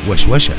وشوشة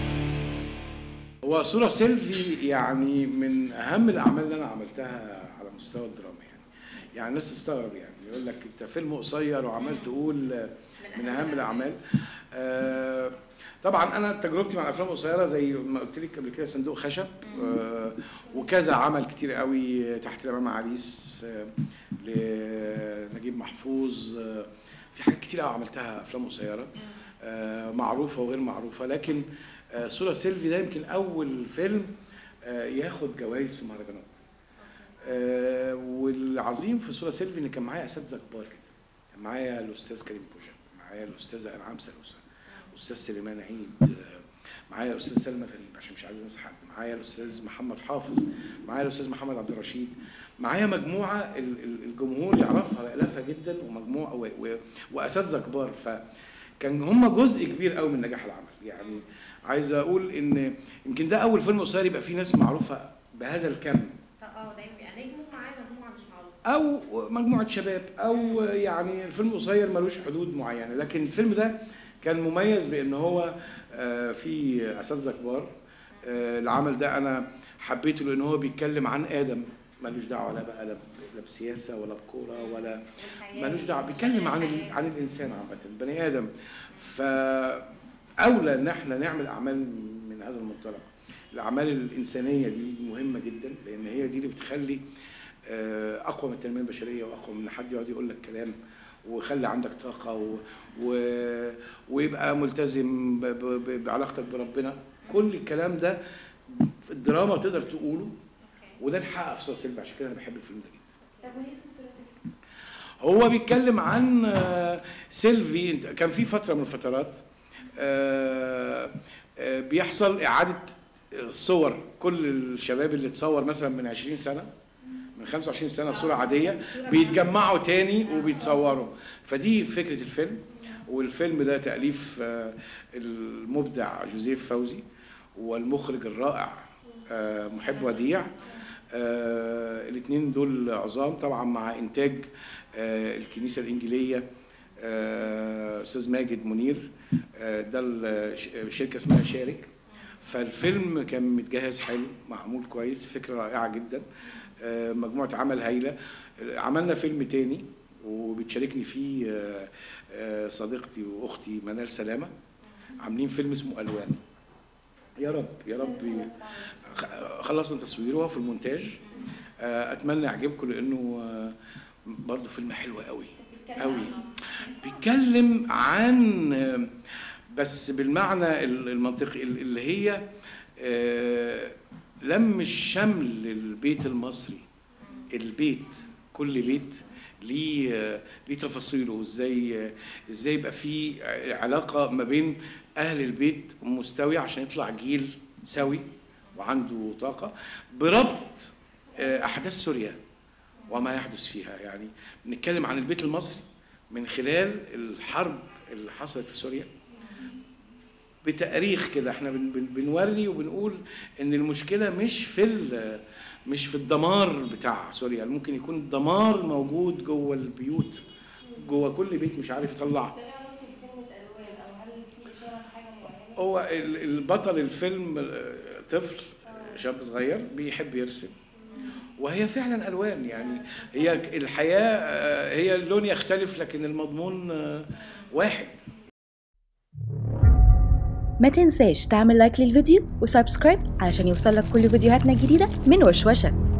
هو صورة سيلفي يعني من أهم الأعمال اللي أنا عملتها على مستوى الدراما يعني يعني الناس تستغرب يعني يقول لك أنت فيلم قصير وعمال تقول من أهم الأعمال آه طبعا أنا تجربتي مع الأفلام القصيرة زي ما قلت لك قبل كده صندوق خشب آه وكذا عمل كتير قوي تحت الإمام عريس آه لنجيب محفوظ آه في حاجات كتير قوي عملتها أفلام قصيرة آه معروفة وغير معروفة لكن آه، صورة سيلفي ده يمكن أول فيلم آه، ياخد جوائز في مهرجانات. آه، والعظيم في صورة سيلفي إن كان معايا أساتذة كبار جدا. كان معايا الأستاذ كريم بوشا، معايا الأستاذة أنعام سلوسة، أستاذ سليمان عيد، آه، معايا الأستاذ سلمى غريب عشان مش عايز أنسى حد، معايا الأستاذ محمد حافظ، معايا الأستاذ محمد عبد الرشيد، معايا مجموعة ال- ال- الجمهور يعرفها ويألفها جدا ومجموعة و- و- وأساتذة كبار فكان هم جزء كبير قوي من نجاح العمل يعني عايز اقول ان يمكن ده اول فيلم قصير يبقى فيه ناس معروفه بهذا الكم اه دايما يعني نجم معاه مجموعه مش معروفه او مجموعه شباب او يعني الفيلم قصير ملوش حدود معينه لكن الفيلم ده كان مميز بان هو آه، فيه اساتذه كبار آه، العمل ده انا حبيته لان هو بيتكلم عن ادم ملوش دعوه لا بقى لا لا بسياسه ولا بكوره ولا والحياة ملوش دعوه وشكل بيتكلم عن ال- الحياة. عن الانسان عامه البني ادم فاولى ان احنا نعمل اعمال من هذا المنطلق الاعمال الانسانيه دي مهمه جدا لان هي دي اللي بتخلي آه، اقوى من التنميه البشريه واقوى من ان حد يقعد يقول لك كلام ويخلي عندك طاقه و... و... ويبقى ملتزم ب... ب... ب- بعلاقتك بربنا كل الكلام ده الدراما تقدر تقوله اوكي وده اتحقق في صوره سيلفي عشان كده انا بحب الفيلم ده جدا طب وليه اسمه ثلاثي؟ هو بيتكلم عن آه، سيلفي انت كان في فتره من الفترات آه، آه، بيحصل اعاده صور كل الشباب اللي اتصور مثلا من 20 سنه من 25 سنه صوره عاديه بيتجمعوا تاني وبيتصوروا فدي فكره الفيلم والفيلم ده تاليف آه، المبدع جوزيف فوزي والمخرج الرائع آه، محب وديع الاثنين دول عظام طبعا مع انتاج آه، الكنيسه الانجيليه آه، استاذ ماجد منير آه، ده ال- ش- شركه اسمها شارك فالفيلم كان متجهز حلو معمول كويس فكره رائعه جدا آه، مجموعه عمل هايله آه، عملنا فيلم تاني وبتشاركني فيه آه، آه، صديقتي واختي منال سلامه عاملين فيلم اسمه الوان يا رب يا رب خ- خلصنا تصويره وهو في المونتاج آه، اتمنى يعجبكم لانه آه، برضه فيلم حلو قوي قوي بيتكلم عن آه، بس بالمعنى ال- المنطقي ال- اللي هي آه، لم الشمل البيت المصري البيت كل بيت ليه آه، ليه تفاصيله ازاي آه، ازاي يبقى في علاقه ما بين اهل البيت مستويه عشان يطلع جيل سوي وعنده طاقه بربط آه، احداث سوريا وما يحدث فيها يعني بنتكلم عن البيت المصري من خلال الحرب اللي حصلت في سوريا بتاريخ كده احنا بن بن بنوري وبنقول ان المشكله مش في ال- مش في الدمار بتاع سوريا ممكن يكون الدمار موجود جوه البيوت جوه كل بيت مش عارف يطلع ده ليه علاقه بكلمه الوان او هل في اشاره لحاجه معينه؟ هو ال- البطل الفيلم آه، طفل شاب صغير بيحب يرسم وهي فعلا الوان يعني هي الحياه آه، هي اللون يختلف لكن المضمون آه، واحد ما تنساش تعمل لايك للفيديو وسبسكرايب علشان يوصلك كل فيديوهاتنا الجديدة من وشوشة